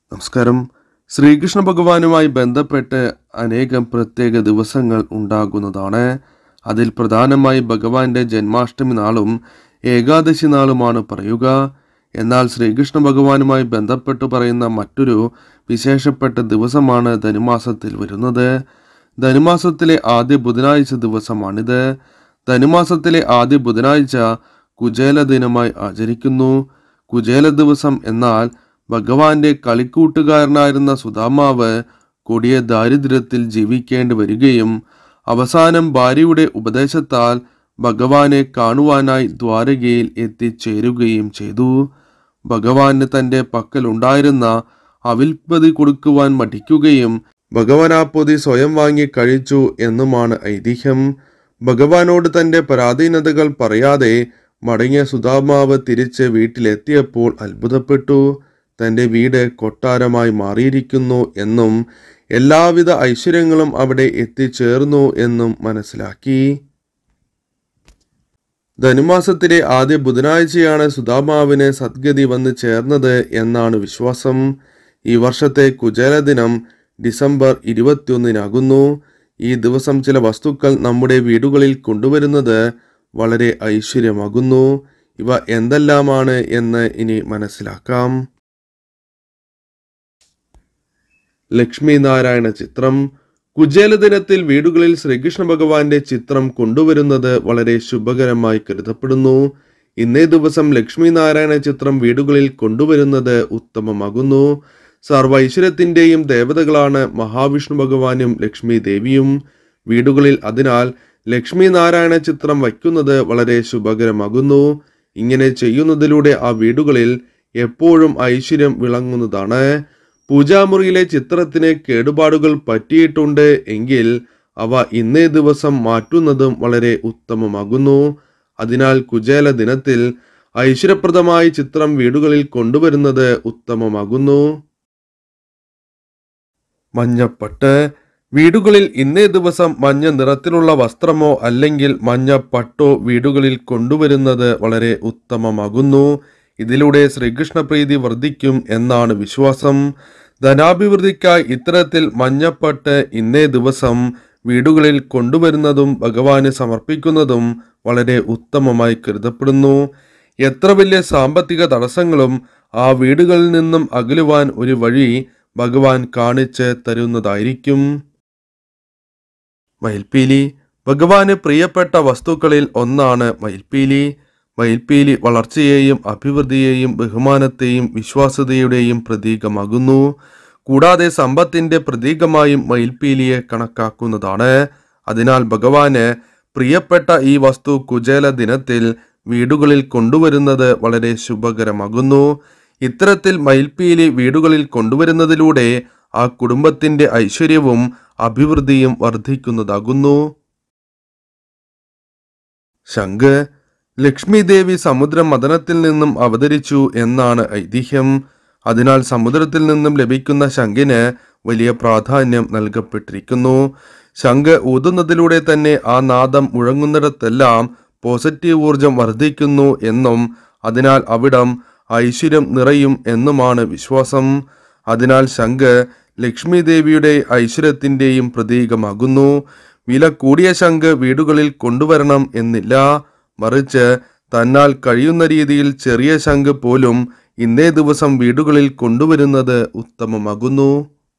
നമസ്കാരം ശ്രീകൃഷ്ണ ഭഗവാനുമായി ബന്ധപ്പെട്ട് അനേകം പ്രത്യേക ദിവസങ്ങൾ ഉണ്ടാകുന്നതാണ് അതിൽ പ്രധാനമായി ഭഗവാന്റെ ജന്മാഷ്ടമി നാളും ഏകാദശി നാളുമാണ് പറയുക എന്നാൽ ശ്രീകൃഷ്ണ ഭഗവാനുമായി ബന്ധപ്പെട്ട് പറയുന്ന മറ്റൊരു വിശേഷപ്പെട്ട ദിവസമാണ് ധനുമാസത്തിൽ വരുന്നത് ധനുമാസത്തിലെ ആദ്യ ബുധനാഴ്ച ദിവസമാണിത് ധനുമാസത്തിലെ ആദ്യ ബുധനാഴ്ച കുചേല ദിനമായി ആചരിക്കുന്നു കുചേല ദിവസം എന്നാൽ ഭഗവാന്റെ കളിക്കൂട്ടുകാരനായിരുന്ന സുധാമാവ് കൊടിയ ദാരിദ്ര്യത്തിൽ ജീവിക്കേണ്ടി വരികയും അവസാനം ഭാര്യയുടെ ഉപദേശത്താൽ ഭഗവാനെ കാണുവാനായി ദ്വാരകയിൽ എത്തിച്ചേരുകയും ചെയ്തു ഭഗവാന് തൻ്റെ പക്കലുണ്ടായിരുന്ന അവിൽപ്പതി കൊടുക്കുവാൻ മടിക്കുകയും ഭഗവാൻ ആ പൊതി സ്വയം വാങ്ങി കഴിച്ചു എന്നുമാണ് ഐതിഹ്യം ഭഗവാനോട് തൻ്റെ പരാധീനതകൾ പറയാതെ മടങ്ങിയ സുധാമാവ് തിരിച്ച് വീട്ടിലെത്തിയപ്പോൾ അത്ഭുതപ്പെട്ടു തൻ്റെ വീട് കൊട്ടാരമായി മാറിയിരിക്കുന്നു എന്നും എല്ലാവിധ ഐശ്വര്യങ്ങളും അവിടെ എത്തിച്ചേർന്നു എന്നും മനസ്സിലാക്കി ധനുമാസത്തിലെ ആദ്യ ബുധനാഴ്ചയാണ് സുധാമാവിന് സദ്ഗതി വന്ന് ചേർന്നത് എന്നാണ് വിശ്വാസം ഈ വർഷത്തെ കുചേല ദിനം ഡിസംബർ ഇരുപത്തിയൊന്നിനാകുന്നു ഈ ദിവസം ചില വസ്തുക്കൾ നമ്മുടെ വീടുകളിൽ കൊണ്ടുവരുന്നത് വളരെ ഐശ്വര്യമാകുന്നു ഇവ എന്തെല്ലാമാണ് എന്ന് ഇനി മനസ്സിലാക്കാം ലക്ഷ്മി നാരായണ ചിത്രം കുചേല ദിനത്തിൽ വീടുകളിൽ ശ്രീകൃഷ്ണ ഭഗവാന്റെ ചിത്രം കൊണ്ടുവരുന്നത് വളരെ ശുഭകരമായി കരുതപ്പെടുന്നു ഇന്നേ ദിവസം ലക്ഷ്മി നാരായണ ചിത്രം വീടുകളിൽ കൊണ്ടുവരുന്നത് ഉത്തമമാകുന്നു സർവൈശ്വര്യത്തിന്റെയും ദേവതകളാണ് മഹാവിഷ്ണു ഭഗവാനും ലക്ഷ്മി ദേവിയും വീടുകളിൽ അതിനാൽ ലക്ഷ്മി നാരായണ ചിത്രം വയ്ക്കുന്നത് വളരെ ശുഭകരമാകുന്നു ഇങ്ങനെ ചെയ്യുന്നതിലൂടെ ആ വീടുകളിൽ എപ്പോഴും ഐശ്വര്യം വിളങ്ങുന്നതാണ് പൂജാമുറിയിലെ ചിത്രത്തിന് കേടുപാടുകൾ പറ്റിയിട്ടുണ്ട് എങ്കിൽ അവ ഇന്നേ ദിവസം മാറ്റുന്നതും വളരെ ഉത്തമമാകുന്നു അതിനാൽ കുചേല ദിനത്തിൽ ഐശ്വര്യപ്രദമായ ചിത്രം വീടുകളിൽ കൊണ്ടുവരുന്നത് ഉത്തമമാകുന്നു മഞ്ഞപ്പട്ട് വീടുകളിൽ ഇന്നേ ദിവസം മഞ്ഞ നിറത്തിലുള്ള വസ്ത്രമോ അല്ലെങ്കിൽ മഞ്ഞ പട്ടോ വീടുകളിൽ കൊണ്ടുവരുന്നത് വളരെ ഉത്തമമാകുന്നു ഇതിലൂടെ ശ്രീകൃഷ്ണപ്രീതി വർദ്ധിക്കും എന്നാണ് വിശ്വാസം ധനാഭിവൃദ്ധിക്കായി ഇത്തരത്തിൽ മഞ്ഞപ്പട്ട് ഇന്നേ ദിവസം വീടുകളിൽ കൊണ്ടുവരുന്നതും ഭഗവാന് സമർപ്പിക്കുന്നതും വളരെ ഉത്തമമായി കരുതപ്പെടുന്നു എത്ര വലിയ സാമ്പത്തിക തടസ്സങ്ങളും ആ വീടുകളിൽ നിന്നും അകലുവാൻ ഒരു വഴി ഭഗവാൻ കാണിച്ച് തരുന്നതായിരിക്കും മയിൽപ്പീലി ഭഗവാന് പ്രിയപ്പെട്ട വസ്തുക്കളിൽ ഒന്നാണ് മയിൽപ്പീലി മയിൽപ്പീലി വളർച്ചയെയും അഭിവൃദ്ധിയെയും ബഹുമാനത്തെയും വിശ്വാസ്യതയുടെയും പ്രതീകമാകുന്നു കൂടാതെ സമ്പത്തിന്റെ പ്രതീകമായും മയിൽപ്പീലിയെ കണക്കാക്കുന്നതാണ് അതിനാൽ ഭഗവാന് പ്രിയപ്പെട്ട ഈ വസ്തു കുചേല ദിനത്തിൽ വീടുകളിൽ കൊണ്ടുവരുന്നത് വളരെ ശുഭകരമാകുന്നു ഇത്തരത്തിൽ മയിൽപ്പീലി വീടുകളിൽ കൊണ്ടുവരുന്നതിലൂടെ ആ കുടുംബത്തിന്റെ ഐശ്വര്യവും അഭിവൃദ്ധിയും വർദ്ധിക്കുന്നതാകുന്നു ശംഖ് ലക്ഷ്മി ദേവി സമുദ്ര മദനത്തിൽ നിന്നും അവതരിച്ചു എന്നാണ് ഐതിഹ്യം അതിനാൽ സമുദ്രത്തിൽ നിന്നും ലഭിക്കുന്ന ശംഖിന് വലിയ പ്രാധാന്യം നൽകപ്പെട്ടിരിക്കുന്നു ശംഖ് ഊതുന്നതിലൂടെ തന്നെ ആ നാദം മുഴങ്ങുന്നിടത്തെല്ലാം പോസിറ്റീവ് ഊർജം വർദ്ധിക്കുന്നു എന്നും അതിനാൽ അവിടം ഐശ്വര്യം നിറയും എന്നുമാണ് വിശ്വാസം അതിനാൽ ശംഖ് ലക്ഷ്മി ദേവിയുടെ ഐശ്വര്യത്തിൻ്റെയും പ്രതീകമാകുന്നു വില കൂടിയ ശംഖ് വീടുകളിൽ കൊണ്ടുവരണം എന്നില്ല മറിച്ച് തന്നാൽ കഴിയുന്ന രീതിയിൽ ചെറിയ ശംഖ് പോലും ഇന്നേ ദിവസം വീടുകളിൽ കൊണ്ടുവരുന്നത് ഉത്തമമാകുന്നു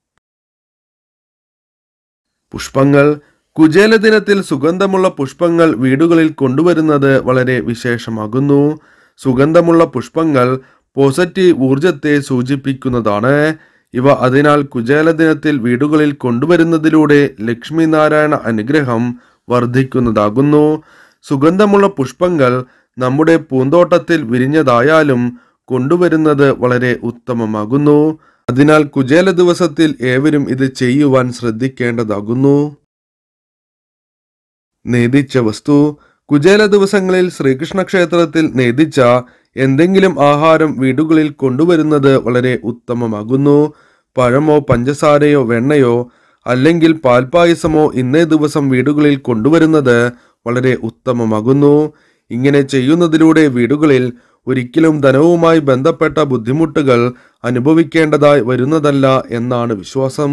പുഷ്പങ്ങൾ കുചേല ദിനത്തിൽ സുഗന്ധമുള്ള പുഷ്പങ്ങൾ വീടുകളിൽ കൊണ്ടുവരുന്നത് വളരെ വിശേഷമാകുന്നു സുഗന്ധമുള്ള പുഷ്പങ്ങൾ പോസിറ്റീവ് ഊർജത്തെ സൂചിപ്പിക്കുന്നതാണ് ഇവ അതിനാൽ കുചേല ദിനത്തിൽ വീടുകളിൽ കൊണ്ടുവരുന്നതിലൂടെ ലക്ഷ്മി നാരായണ അനുഗ്രഹം വർദ്ധിക്കുന്നതാകുന്നു സുഗന്ധമുള്ള പുഷ്പങ്ങൾ നമ്മുടെ പൂന്തോട്ടത്തിൽ വിരിഞ്ഞതായാലും കൊണ്ടുവരുന്നത് വളരെ ഉത്തമമാകുന്നു അതിനാൽ കുചേല ദിവസത്തിൽ ഏവരും ഇത് ചെയ്യുവാൻ ശ്രദ്ധിക്കേണ്ടതാകുന്നു നേദിച്ച വസ്തു കുചേല ദിവസങ്ങളിൽ ശ്രീകൃഷ്ണ ക്ഷേത്രത്തിൽ നേദിച്ച എന്തെങ്കിലും ആഹാരം വീടുകളിൽ കൊണ്ടുവരുന്നത് വളരെ ഉത്തമമാകുന്നു പഴമോ പഞ്ചസാരയോ വെണ്ണയോ അല്ലെങ്കിൽ പാൽപ്പായസമോ ഇന്നേ ദിവസം വീടുകളിൽ കൊണ്ടുവരുന്നത് വളരെ ഉത്തമമാകുന്നു ഇങ്ങനെ ചെയ്യുന്നതിലൂടെ വീടുകളിൽ ഒരിക്കലും ധനവുമായി ബന്ധപ്പെട്ട ബുദ്ധിമുട്ടുകൾ അനുഭവിക്കേണ്ടതായി വരുന്നതല്ല എന്നാണ് വിശ്വാസം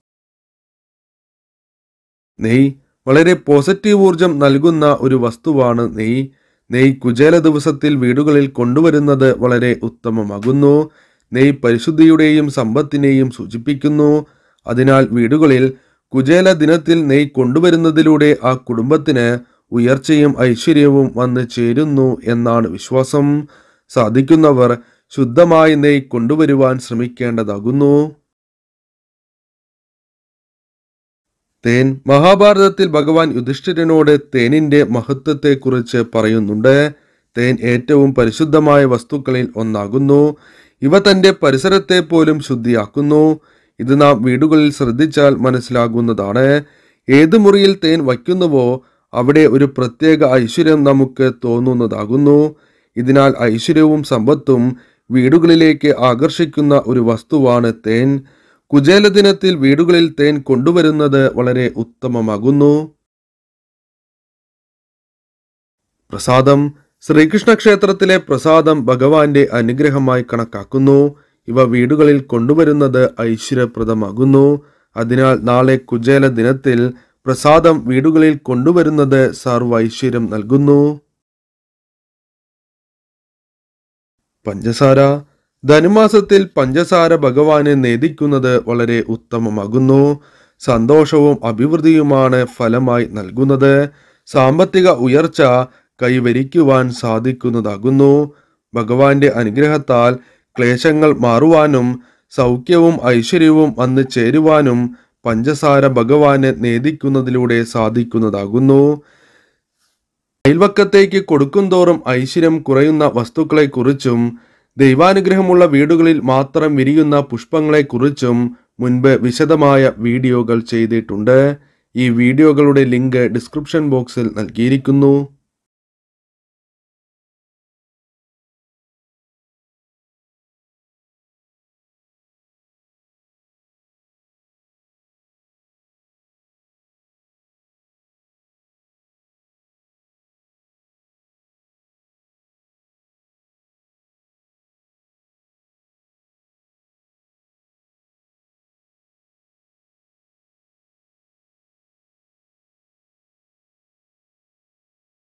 നെയ് വളരെ പോസിറ്റീവ് ഊർജം നൽകുന്ന ഒരു വസ്തുവാണ് നെയ് നെയ് കുചേല ദിവസത്തിൽ വീടുകളിൽ കൊണ്ടുവരുന്നത് വളരെ ഉത്തമമാകുന്നു നെയ് പരിശുദ്ധിയുടെയും സമ്പത്തിനെയും സൂചിപ്പിക്കുന്നു അതിനാൽ വീടുകളിൽ കുചേല ദിനത്തിൽ നെയ് കൊണ്ടുവരുന്നതിലൂടെ ആ കുടുംബത്തിന് ഉയർച്ചയും ഐശ്വര്യവും വന്നു ചേരുന്നു എന്നാണ് വിശ്വാസം സാധിക്കുന്നവർ ശുദ്ധമായി നെയ് കൊണ്ടുവരുവാൻ ശ്രമിക്കേണ്ടതാകുന്നു തേൻ മഹാഭാരതത്തിൽ ഭഗവാൻ യുധിഷ്ഠിരനോട് തേനിന്റെ മഹത്വത്തെക്കുറിച്ച് പറയുന്നുണ്ട് തേൻ ഏറ്റവും പരിശുദ്ധമായ വസ്തുക്കളിൽ ഒന്നാകുന്നു ഇവ തന്റെ പരിസരത്തെ പോലും ശുദ്ധിയാക്കുന്നു ഇത് നാം വീടുകളിൽ ശ്രദ്ധിച്ചാൽ മനസ്സിലാകുന്നതാണ് ഏത് മുറിയിൽ തേൻ വയ്ക്കുന്നുവോ അവിടെ ഒരു പ്രത്യേക ഐശ്വര്യം നമുക്ക് തോന്നുന്നതാകുന്നു ഇതിനാൽ ഐശ്വര്യവും സമ്പത്തും വീടുകളിലേക്ക് ആകർഷിക്കുന്ന ഒരു വസ്തുവാണ് തേൻ കുചേല ദിനത്തിൽ വീടുകളിൽ തേൻ കൊണ്ടുവരുന്നത് വളരെ ഉത്തമമാകുന്നു പ്രസാദം ശ്രീകൃഷ്ണ ക്ഷേത്രത്തിലെ പ്രസാദം ഭഗവാന്റെ അനുഗ്രഹമായി കണക്കാക്കുന്നു ഇവ വീടുകളിൽ കൊണ്ടുവരുന്നത് ഐശ്വര്യപ്രദമാകുന്നു അതിനാൽ നാളെ കുചേല ദിനത്തിൽ പ്രസാദം വീടുകളിൽ കൊണ്ടുവരുന്നത് സർവ്വ ഐശ്വര്യം നൽകുന്നു പഞ്ചസാര ധനുമാസത്തിൽ പഞ്ചസാര ഭഗവാനെ നേദിക്കുന്നത് വളരെ ഉത്തമമാകുന്നു സന്തോഷവും അഭിവൃദ്ധിയുമാണ് ഫലമായി നൽകുന്നത് സാമ്പത്തിക ഉയർച്ച കൈവരിക്കുവാൻ സാധിക്കുന്നതാകുന്നു ഭഗവാന്റെ അനുഗ്രഹത്താൽ ക്ലേശങ്ങൾ മാറുവാനും സൗഖ്യവും ഐശ്വര്യവും വന്നു ചേരുവാനും പഞ്ചസാര ഭഗവാനെ നേദിക്കുന്നതിലൂടെ സാധിക്കുന്നതാകുന്നു അയൽവക്കത്തേക്ക് കൊടുക്കുന്തോറും ഐശ്വര്യം കുറയുന്ന വസ്തുക്കളെക്കുറിച്ചും ദൈവാനുഗ്രഹമുള്ള വീടുകളിൽ മാത്രം വിരിയുന്ന പുഷ്പങ്ങളെക്കുറിച്ചും മുൻപ് വിശദമായ വീഡിയോകൾ ചെയ്തിട്ടുണ്ട് ഈ വീഡിയോകളുടെ ലിങ്ക് ഡിസ്ക്രിപ്ഷൻ ബോക്സിൽ നൽകിയിരിക്കുന്നു